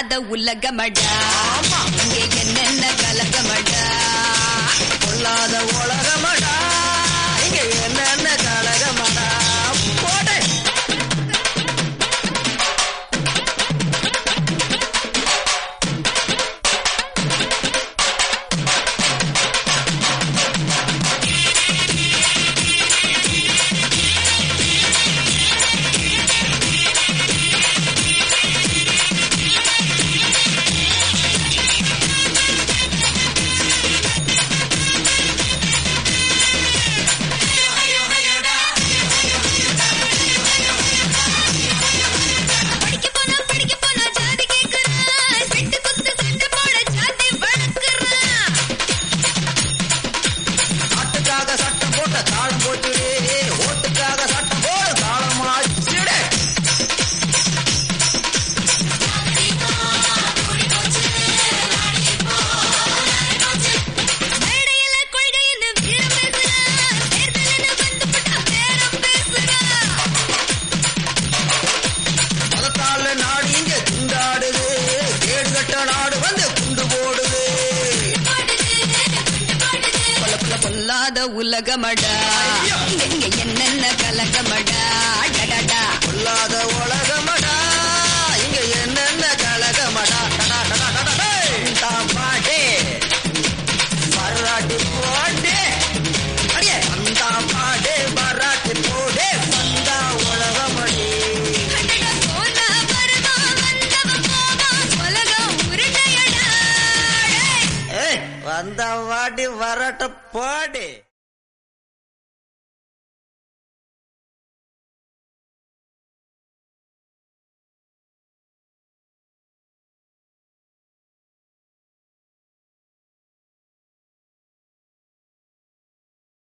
பொல்லாத உலகமடா இங்கே என்னென்ன கலகமடா பொல்லாத உலகமடா இங்க என்னென்ன கலகமடா போடு படிக்க போனா படிக்க போனா ஜாதி கேக்குறான் வெட்டு குத்து சண்டை போட ஜாதி வளர்க்குறான் நாட்டுக்காக சட்டம் போட்ட தாளம் போட்டு ஓட்டுக்காக சட்டம் போட தாளமாச்சிடு மேடையில கொள்கைன்னு வீரம் பேசுறான் தேர்தல்னு வந்து பட்டா பேரம் பேசுறான் மதத்தால நாடு இங்க துண்டாடுது கேடு கட்ட நாடு வந்து குண்டு போடுது கொல்ல கொல்ல பொல்லாத உலகமடா இங்க என்னென்ன கலகமடா டடடா பொல்லாத உலகமடா இங்க என்னென்ன கலகமடா டடா, டடா, டடா, டேய். தாம் பாட்டே வராட்டி போட்டே அடியே அந்தாம் பாட்டே வராட்டி போடே வந்தா உலகமடி அடடா போனா வருமா வந்தவன் போவான் உலகம் உருண்டையடா டேய். ஏய் வந்தா வாடி வரட்ட போடி